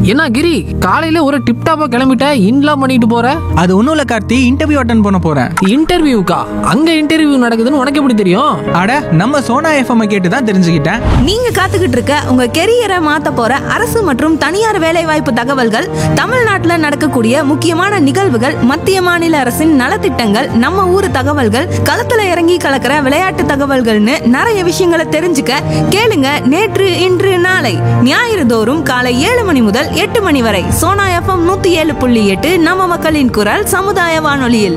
என்ன கிரி காலையில ஒரு டிப் டாப்பா கிளம்பிட்ட இன்லாம் பண்ணிட்டு போற அது ஒன்றும் இல்லை கார்த்தி இன்டர்வியூ அட்டன் பண்ண போகிறேன் இன்டர்வியூக்கா அங்க இன்டர்வியூ நடக்குதுன்னு உனக்கு எப்படி தெரியும் அட நம்ம சோனா எஃப்எம் கேட்டு தான் தெரிஞ்சுக்கிட்டேன் நீங்க காத்துக்கிட்டு இருக்க உங்க கெரியரை மாத்த போற அரசு மற்றும் தனியார் வேலைவாய்ப்பு தகவல்கள் தமிழ்நாட்டுல நடக்கக்கூடிய முக்கியமான நிகழ்வுகள் மத்திய மாநில அரசின் நலத்திட்டங்கள் நம்ம ஊர் தகவல்கள் களத்துல இறங்கி கலக்கிற விளையாட்டு தகவல்கள்னு நிறைய விஷயங்களை தெரிஞ்சுக்க கேளுங்க நேற்று இன்று நாளை ஞாயிறு தோறும் காலை ஏழு மணி முதல் எட்டு மணி வரை சோனா எஃப்எம் நூத்தி ஏழு புள்ளி எட்டு நம்ம மக்களின் குரல் சமுதாய வானொலியில்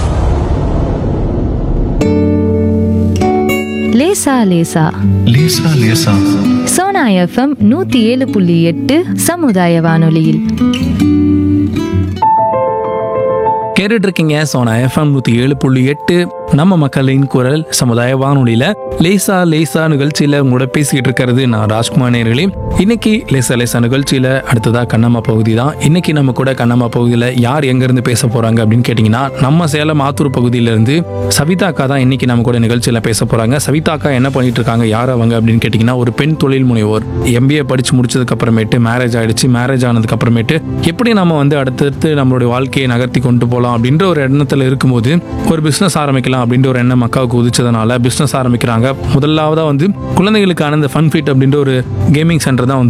லேசா லேசா லேசா லேசா சோனா எஃப்எம் நூத்தி ஏழு புள்ளி எட்டு சமுதாய வானொலியில் கேட்டுட்டு இருக்கீங்க சோனா எஃப்எம் நூற்றி ஏழு புள்ளி எட்டு நம்ம மக்களின் குரல் சமுதாய வானொலியில லேசா லேசா நிகழ்ச்சியில உங்களோட பேசிக்கிட்டு இருக்கிறது நான் ராஜ்குமார் நேர்களே இன்னைக்கு லேசா லேசா நிகழ்ச்சியில அடுத்ததா கண்ணம்மா பகுதி தான் இன்னைக்கு நம்ம கூட கண்ணம்மா பகுதியில் யார் எங்க இருந்து பேச போறாங்க அப்படின்னு கேட்டிங்கன்னா நம்ம சேலம் ஆத்தூர் பகுதியில இருந்து சவிதா அக்கா தான் இன்னைக்கு நம்ம கூட நிகழ்ச்சியில பேச போறாங்க சவிதா அக்கா என்ன பண்ணிட்டு இருக்காங்க யார் அவங்க அப்படின்னு கேட்டிங்கன்னா ஒரு பெண் தொழில் முனைவோர் எம்பிஏ படிச்சு முடிச்சதுக்கு அப்புறமேட்டு மேரேஜ் ஆயிடுச்சு மேரேஜ் ஆனதுக்கு அப்புறமேட்டு எப்படி நம்ம வந்து அடுத்தடுத்து நம்மளுடைய வாழ்க்கையை நகர்த்தி கொண்டு போகலாம் அப்படின்ற ஒரு எண்ணத்துல இருக்கும்போது ஒரு பிசினஸ் ஆரம்பிக்கலாம் அப்படின்ற ஒரு எண்ணம் அக்காவுக்கு உதிச்சதுனால பிசினஸ் ஆரம்பிக்கிறாங்க முதலாவதா வந்து குழந்தைகளுக்கான இந்த ஃபன் ஃபிட் அப்படின்ற ஒரு கேமிங் சென்டர் தான் வந்து